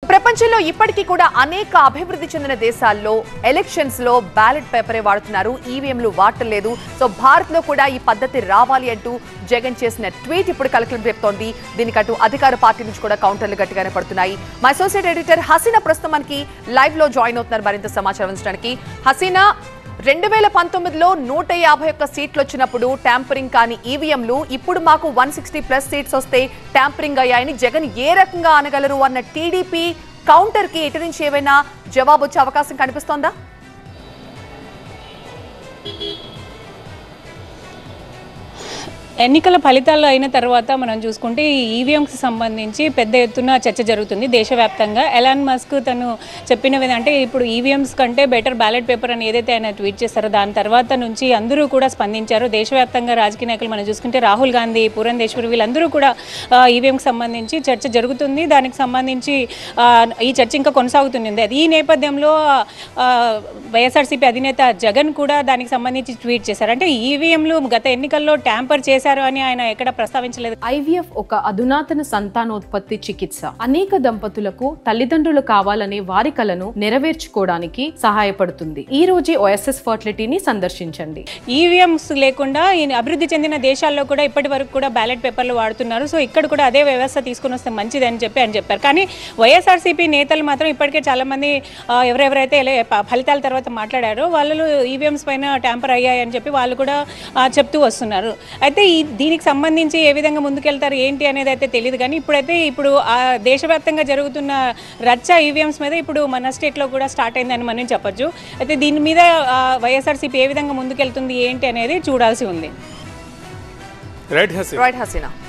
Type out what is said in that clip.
ప్రపంచంలో ఇప్పటికీ కూడా అనేక అభివృద్ధి చెందిన దేశాల్లో ఎలక్షన్స్ లో బ్యాలెట్ పేపరే వాడుతున్నారు ఈవీఎంలు వాడటలేదు సో భారత్ లో కూడా ఈ పద్ధతి రావాలి అంటూ జగన్ చేసిన ట్వీట్ ఇప్పుడు కలకలం రేపుతోంది దీనికి అటు అధికార పార్టీ నుంచి కూడా కౌంటర్లు గట్టిగానే పడుతున్నాయి మా అసోసియేట్ ఎడిటర్ హసీనా ప్రస్తుతం మనకి లైవ్ లో జాయిన్ అవుతున్నారు మరింత సమాచారం అందించడానికి హసీనా రెండు వేల పంతొమ్మిదిలో నూట యాభై ఒక్క సీట్లు వచ్చినప్పుడు ట్యాంపరింగ్ కాని ఈవీఎంలు ఇప్పుడు మాకు వన్ సిక్స్టీ ప్లస్ సీట్స్ వస్తే ట్యాంపరింగ్ అయ్యాయని జగన్ ఏ రకంగా అనగలరు అన్న టీడీపీ కౌంటర్ కి ఇటు నుంచి ఏమైనా జవాబు వచ్చే అవకాశం కనిపిస్తోందా ఎన్నికల ఫలితాలు అయిన తర్వాత మనం చూసుకుంటే ఈ ఈవీఎంకి సంబంధించి పెద్ద ఎత్తున చర్చ జరుగుతుంది దేశవ్యాప్తంగా ఎలాన్ మస్క్ తను చెప్పిన విధంగా అంటే ఇప్పుడు ఈవీఎంస్ కంటే బెటర్ బ్యాలెట్ పేపర్ అని ఏదైతే ఆయన ట్వీట్ చేశారో దాని తర్వాత నుంచి అందరూ కూడా స్పందించారు దేశవ్యాప్తంగా రాజకీయ నాయకులు మనం చూసుకుంటే రాహుల్ గాంధీ పురంధేశ్వరి వీళ్ళందరూ కూడా ఈవీఎంకి సంబంధించి చర్చ జరుగుతుంది దానికి సంబంధించి ఆ, ఈ చర్చ ఇంకా కొనసాగుతుంది అది ఈ నేపథ్యంలో ఆ, వైఎస్ఆర్సీపీ అధినేత జగన్ కూడా దానికి సంబంధించి ట్వీట్ చేశారు అంటే ఈవీఎంలు గత ఎన్నికల్లో ట్యాంపర్ చేశారు అని ఆయన ఎక్కడ ప్రస్తావించలేదు ఐవీఎఫ్ ఒక అధునాతన సంతానోత్పత్తి చికిత్స అనేక దంపతులకు తల్లిదండ్రులు కావాలనే వారి కలను నెరవేర్చుకోవడానికి సహాయపడుతుంది ఈ రోజే ఓఎస్ఎస్ ఫర్టిలిటీని సందర్శించండి ఈవీఎంస్ లేకుండా ఈ అభివృద్ధి చెందిన దేశాల్లో కూడా ఇప్పటి వరకు కూడా బ్యాలెట్ పేపర్లు వాడుతున్నారు సో ఇక్కడ కూడా అదే వ్యవస్థ తీసుకుని వస్తే మంచిది అని చెప్పి ఆయన చెప్పారు కానీ వైఎస్ఆర్సీపీ నేతలు మాత్రం ఇప్పటికే చాలా మంది ఆ, ఎవరెవరైతే ఎల- ప- ఫలితాల తర్వాత మాట్లాడారో వాళ్ళు ఈవీఎంస్ పైన ట్యాంపర్ అయ్యాయి అని చెప్పి వాళ్ళు కూడా ఆ, చెప్తూ వస్తున్నారు అయితే ఈ దీనికి సంబంధించి ఏ విధంగా ముందుకెళ్తారు ఏంటి అనేది అయితే తెలియదు కానీ ఇప్పుడైతే ఇప్పుడు ఆ దేశవ్యాప్తంగా జరుగుతున్న రచ్చ ఈవీఎంస్ మీద ఇప్పుడు మన స్టేట్లో కూడా స్టార్ట్ అయిందని మనం చెప్పొచ్చు అయితే దీని మీద ఆ, వైఎస్ఆర్సీపీ ఏ విధంగా ముందుకెళ్తుంది ఏంటి అనేది చూడాల్సి ఉంది రైట్ హసీన్ రైట్ హసీనా